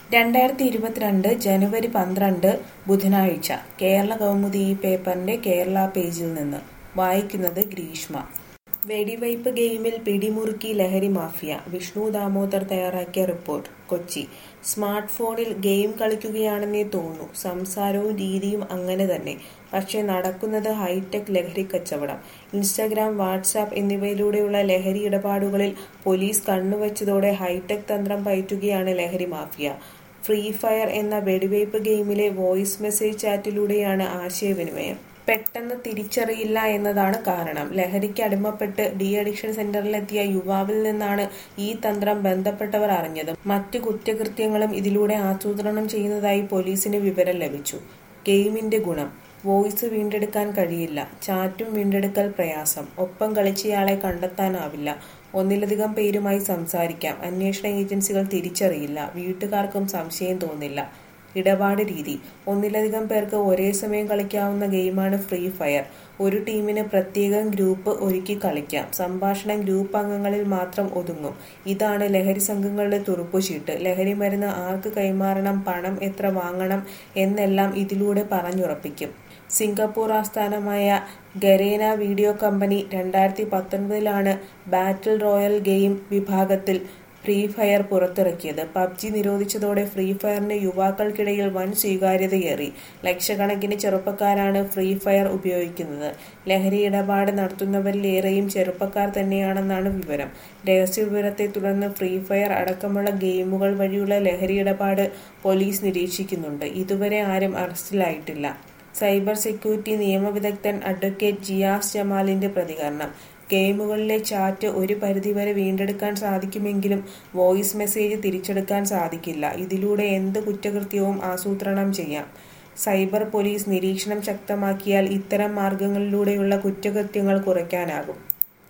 രണ്ടായിരത്തി ഇരുപത്തിരണ്ട് ജനുവരി പന്ത്രണ്ട് ബുധനാഴ്ച കേരള കൗമുദി ഈ പേപ്പറിന്റെ കേരള പേജിൽ നിന്ന് വായിക്കുന്നത് ഗ്രീഷ്മ വെടിവയ്പ് ഗെയിമിൽ പിടിമുറുക്കി ലഹരി മാഫിയ വിഷ്ണു ദാമോദർ തയ്യാറാക്കിയ റിപ്പോർട്ട് കൊച്ചി സ്മാർട്ട് ഫോണിൽ ഗെയിം കളിക്കുകയാണെന്നേ തോന്നൂ സംസാരവും രീതിയും അങ്ങനെ തന്നെ പക്ഷേ നടക്കുന്നത് ഹൈടെക് ലഹരി കച്ചവടം ഇൻസ്റ്റഗ്രാം വാട്സാപ്പ് എന്നിവയിലൂടെയുള്ള ലഹരി ഇടപാടുകളിൽ പോലീസ് കണ്ണുവച്ചതോടെ ഹൈടെക് തന്ത്രം പയറ്റുകയാണ് ലഹരി മാഫിയ ഫ്രീ ഫയർ എന്ന വെടിവയ്പ് ഗെയിമിലെ വോയിസ് മെസ്സേജ് ചാറ്റിലൂടെയാണ് ആശയവിനിമയം പെട്ടെന്ന് തിരിച്ചറിയില്ല എന്നതാണ് കാരണം ലഹരിക്ക് അടിമപ്പെട്ട് ഡി അഡിക്ഷൻ സെന്ററിലെത്തിയ യുവാവിൽ നിന്നാണ് ഈ തന്ത്രം ബന്ധപ്പെട്ടവർ അറിഞ്ഞത് മറ്റു കുറ്റകൃത്യങ്ങളും ഇതിലൂടെ ആസൂത്രണം ചെയ്യുന്നതായി പോലീസിന് വിവരം ലഭിച്ചു ഗെയിമിന്റെ ഗുണം വോയിസ് വീണ്ടെടുക്കാൻ കഴിയില്ല ചാറ്റും വീണ്ടെടുക്കൽ പ്രയാസം ഒപ്പം കളിച്ചയാളെ കണ്ടെത്താനാവില്ല ഒന്നിലധികം പേരുമായി സംസാരിക്കാം അന്വേഷണ ഏജൻസികൾ തിരിച്ചറിയില്ല വീട്ടുകാർക്കും സംശയം തോന്നില്ല ഇടപാട് രീതി ഒന്നിലധികം പേർക്ക് ഒരേ സമയം കളിക്കാവുന്ന ഗെയിമാണ് ഫ്രീ ഫയർ ഒരു ടീമിന് പ്രത്യേകം ഗ്രൂപ്പ് ഒരുക്കി കളിക്കാം സംഭാഷണം ഗ്രൂപ്പ് അംഗങ്ങളിൽ മാത്രം ഒതുങ്ങും ഇതാണ് ലഹരി സംഘങ്ങളുടെ തുറുപ്പുചീട്ട് ലഹരി മരുന്ന് ആർക്ക് കൈമാറണം പണം എത്ര വാങ്ങണം എന്നെല്ലാം ഇതിലൂടെ പറഞ്ഞുറപ്പിക്കും സിംഗപ്പൂർ ആസ്ഥാനമായ ഗരേന വീഡിയോ കമ്പനി രണ്ടായിരത്തി പത്തൊൻപതിലാണ് ബാറ്റിൽ റോയൽ ഗെയിം വിഭാഗത്തിൽ ഫ്രീ ഫയർ പുറത്തിറക്കിയത് പബ്ജി നിരോധിച്ചതോടെ ഫ്രീ ഫയറിന് യുവാക്കൾക്കിടയിൽ വൻ സ്വീകാര്യതയേറി ലക്ഷക്കണക്കിന് ചെറുപ്പക്കാരാണ് ഫ്രീ ഫയർ ഉപയോഗിക്കുന്നത് ലഹരി ഇടപാട് നടത്തുന്നവരിലേറെയും ചെറുപ്പക്കാർ തന്നെയാണെന്നാണ് വിവരം രഹസ്യ വിവരത്തെ തുടർന്ന് ഫ്രീ ഫയർ അടക്കമുള്ള ഗെയിമുകൾ വഴിയുള്ള ലഹരി ഇടപാട് പോലീസ് നിരീക്ഷിക്കുന്നുണ്ട് ഇതുവരെ ആരും അറസ്റ്റിലായിട്ടില്ല സൈബർ സെക്യൂരിറ്റി നിയമവിദഗ്ധൻ അഡ്വക്കേറ്റ് ജിയാസ് ജമാലിന്റെ പ്രതികരണം ഗെയിമുകളിലെ ചാറ്റ് ഒരു പരിധിവരെ വീണ്ടെടുക്കാൻ സാധിക്കുമെങ്കിലും വോയിസ് മെസ്സേജ് തിരിച്ചെടുക്കാൻ സാധിക്കില്ല ഇതിലൂടെ എന്ത് കുറ്റകൃത്യവും ആസൂത്രണം ചെയ്യാം സൈബർ പോലീസ് നിരീക്ഷണം ശക്തമാക്കിയാൽ ഇത്തരം മാർഗങ്ങളിലൂടെയുള്ള കുറ്റകൃത്യങ്ങൾ കുറയ്ക്കാനാകും